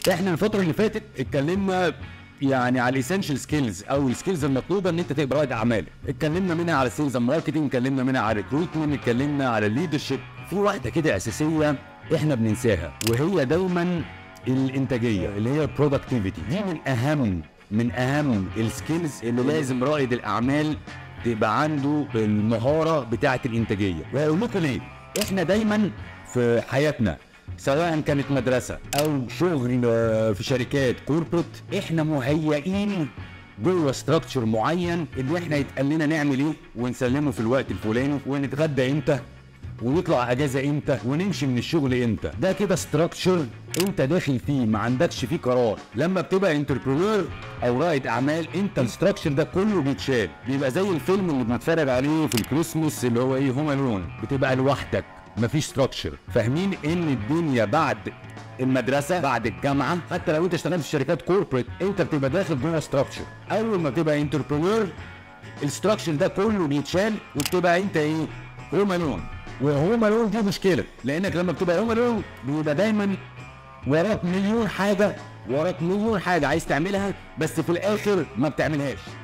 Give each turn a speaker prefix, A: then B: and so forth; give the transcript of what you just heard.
A: احنا الفتره اللي فاتت اتكلمنا يعني على الاسينشال سكيلز او السكيلز المطلوبه ان انت تبقى رائد اعمال اتكلمنا منها على سيلز ماركتنج اتكلمنا منها على ريكروتمنت اتكلمنا على الليدرشيب في واحده كده اساسيه احنا بننساها وهي دوما الانتاجيه اللي هي البرودكتيفيتي دي من اهم من اهم السكيلز اللي لازم رائد الاعمال تبقى عنده المهاره بتاعه الانتاجيه وهقول لكم ليه احنا دايما في حياتنا سواء كانت مدرسه او شغل آه، في شركات كوربريت احنا مهيئين جوه ستراكشر معين ان احنا يتقال لنا نعمل ايه ونسلمه في الوقت الفلاني ونتغدى امتى ونطلع اجازه امتى ونمشي من الشغل امتى ده كده ستراكشر انت داخل فيه ما عندكش فيه قرار لما بتبقى انتربرونور او رائد اعمال انت الستراكشر ده كله بيتشال بيبقى زي الفيلم اللي بنتفرج عليه في الكريسماس اللي هو ايه هوم الون بتبقى لوحدك مفيش ستراكشر فاهمين ان الدنيا بعد المدرسه بعد الجامعه حتى لو انت اشتغلت في شركات كوربريت انت بتبقى داخل جوه ستراكشر اول ما بتبقى انتربرونور الستراكشر ده كله بيتشال وبتبقى انت ايه هوم الون وهوم الون دي مشكله لانك لما بتبقى هوم الون بيبقى دايما وراك مليون حاجه وراك مليون حاجه عايز تعملها بس في الاخر ما بتعملهاش